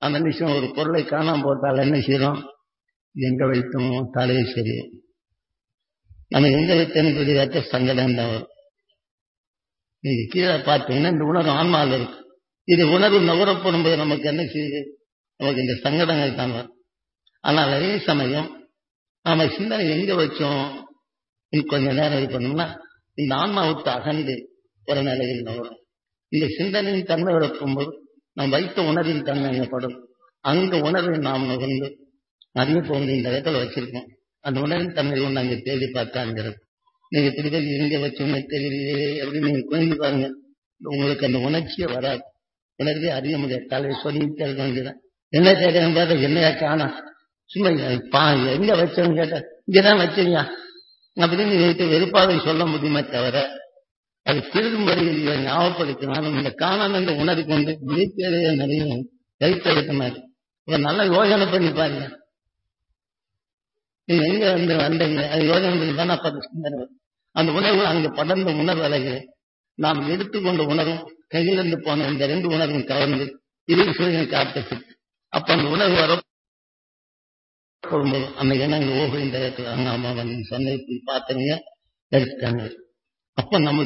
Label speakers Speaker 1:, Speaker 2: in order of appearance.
Speaker 1: அந்த நிமிஷம் ஒரு பொருளை காணாம போட்டால் என்ன செய்யறோம் எங்க வைத்தோமோ தலையை சரி நம்ம எங்க வைத்தேன்னு தெரியாத சங்கடம் தான் வரும் நீங்க கீழே பார்த்தீங்கன்னா இந்த உணர்வு ஆன்மாவில் இருக்கு இது உணர்வு நுகரப்படும் போது நமக்கு என்ன செய்யுது நமக்கு இந்த சங்கடங்கள் தான் வரும் ஆனால் அதே சமயம் நாம சிந்தனை எங்க வச்சோம் இன்னும் கொஞ்ச நேரம் இது பண்ணோம்னா இந்த ஆன்மா விட்டு அகன்று ஒரு நிலையில் நுகரும் இந்த சிந்தனையின் தன்மை விளக்கும்போது நாம் வைத்த உணர்வின் தன்மை எனப்படும் அங்க உணர்வை நாம் நுகர்ந்து நிறைய போன்று இந்த இடத்துல வச்சிருக்கோம் அந்த உணர்வின் தன்மை ஒன்று அங்க தேடி பார்த்தாங்கிறது நீங்க திருப்பி எங்க வச்சோம்னு தெரியலையே அப்படின்னு நீங்க குழந்தை பாருங்க உங்களுக்கு அந்த உணர்ச்சியே வராது உணர்வே அறிய முடியாது தலையை சொல்லிட்டு இருக்க வேண்டியதான் என்ன கேட்கறேன் பார்த்தா என்னையா காணோம் சும்மா பா எங்க வச்சோன்னு கேட்டா இங்கதான் வச்சீங்க அப்படின்னு நீங்க வெறுப்பாக சொல்ல முடியுமே தவிர அது திருடும் வரையில் ஞாபகப்படுத்தினாலும் இந்த காணாம இந்த உணர்வு கொண்டு விழிப்பேதைய நிறைய கைத்தெடுத்த மாதிரி இப்ப நல்லா யோசனை பண்ணி பாருங்க நீங்க எங்க வந்து வந்தீங்க அது யோசனை பண்ணி தான் அப்ப சிந்தனை வரும். அந்த உணர்வு அங்க படர்ந்த உணர்வு அழகு நாம் எடுத்துக்கொண்ட உணர்வும் கையிலிருந்து போன இந்த ரெண்டு உணர்வும் கலந்து இரு சூரியனை காட்டுச்சு அப்ப அந்த உணர்வு வர போகும்போது அந்த எண்ணங்கள் ஓஹோ இந்த இடத்துல அங்க அம்மா வந்து சொன்ன பார்த்தீங்க எடுத்துட்டாங்க அப்ப நம்ம